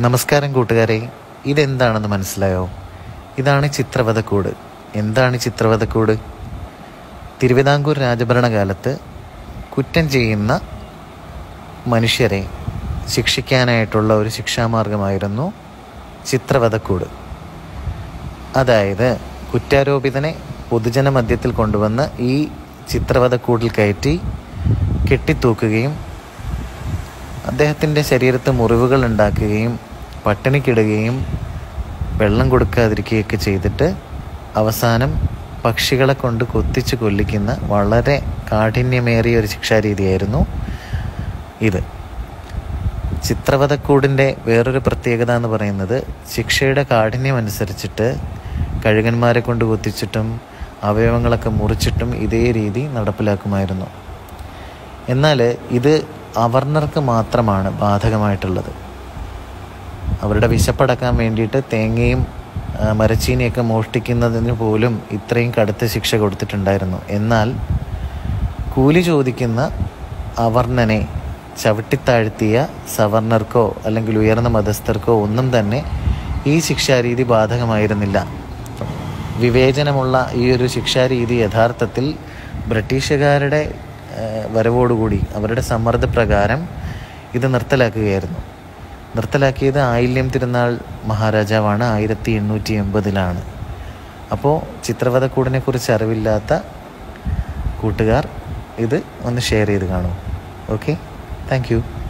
നമസ്കാരം കൂട്ടുകാരെ ഇതെന്താണെന്ന് മനസ്സിലായോ ഇതാണ് ചിത്രവധക്കൂട് എന്താണ് ചിത്രവധക്കൂട് തിരുവിതാംകൂർ രാജഭരണകാലത്ത് കുറ്റം ചെയ്യുന്ന മനുഷ്യരെ ശിക്ഷിക്കാനായിട്ടുള്ള ഒരു ശിക്ഷാമാർഗമായിരുന്നു ചിത്രവധക്കൂട് അതായത് കുറ്റാരോപിതനെ പൊതുജന മധ്യത്തിൽ കൊണ്ടുവന്ന് ഈ ചിത്രവധക്കൂടിൽ കയറ്റി കെട്ടിത്തൂക്കുകയും അദ്ദേഹത്തിൻ്റെ ശരീരത്ത് മുറിവുകൾ ഉണ്ടാക്കുകയും പട്ടിണിക്കിടുകയും വെള്ളം കൊടുക്കാതിരിക്കുകയൊക്കെ ചെയ്തിട്ട് അവസാനം പക്ഷികളെ കൊണ്ട് കൊത്തിച്ച് കൊല്ലിക്കുന്ന വളരെ കാഠിന്യമേറിയ ഒരു ശിക്ഷാരീതിയായിരുന്നു ഇത് ചിത്രവധക്കൂടിൻ്റെ വേറൊരു പ്രത്യേകത എന്ന് പറയുന്നത് ശിക്ഷയുടെ കാഠിന്യം അനുസരിച്ചിട്ട് കഴുകന്മാരെ കൊണ്ട് കൊത്തിച്ചിട്ടും അവയവങ്ങളൊക്കെ മുറിച്ചിട്ടും ഇതേ രീതി നടപ്പിലാക്കുമായിരുന്നു എന്നാൽ ഇത് അവർണർക്ക് മാത്രമാണ് ബാധകമായിട്ടുള്ളത് അവരുടെ വിശപ്പടക്കാൻ വേണ്ടിയിട്ട് തേങ്ങയും ആ, മരച്ചീനിയൊക്കെ മോഷ്ടിക്കുന്നതിന് പോലും ഇത്രയും കടുത്ത ശിക്ഷ കൊടുത്തിട്ടുണ്ടായിരുന്നു എന്നാൽ കൂലി ചോദിക്കുന്ന അവർണനെ ചവിട്ടിത്താഴ്ത്തിയ സവർണർക്കോ അല്ലെങ്കിൽ ഉയർന്ന മതസ്ഥർക്കോ ഒന്നും തന്നെ ഈ ശിക്ഷാരീതി ബാധകമായിരുന്നില്ല വിവേചനമുള്ള ഈ ഒരു ശിക്ഷാരീതി യഥാർത്ഥത്തിൽ ബ്രിട്ടീഷുകാരുടെ ആ, വരവോടുകൂടി അവരുടെ സമ്മർദ്ദപ്രകാരം ഇത് നിർത്തലാക്കുകയായിരുന്നു നിർത്തലാക്കിയത് ആയില്യം തിരുനാൾ മഹാരാജാവാണ് ആയിരത്തി എണ്ണൂറ്റി എൺപതിലാണ് അപ്പോൾ ചിത്രവധക്കൂടിനെ കുറിച്ച് അറിവില്ലാത്ത കൂട്ടുകാർ ഇത് ഒന്ന് ഷെയർ ചെയ്ത് കാണൂ ഓക്കെ താങ്ക് യു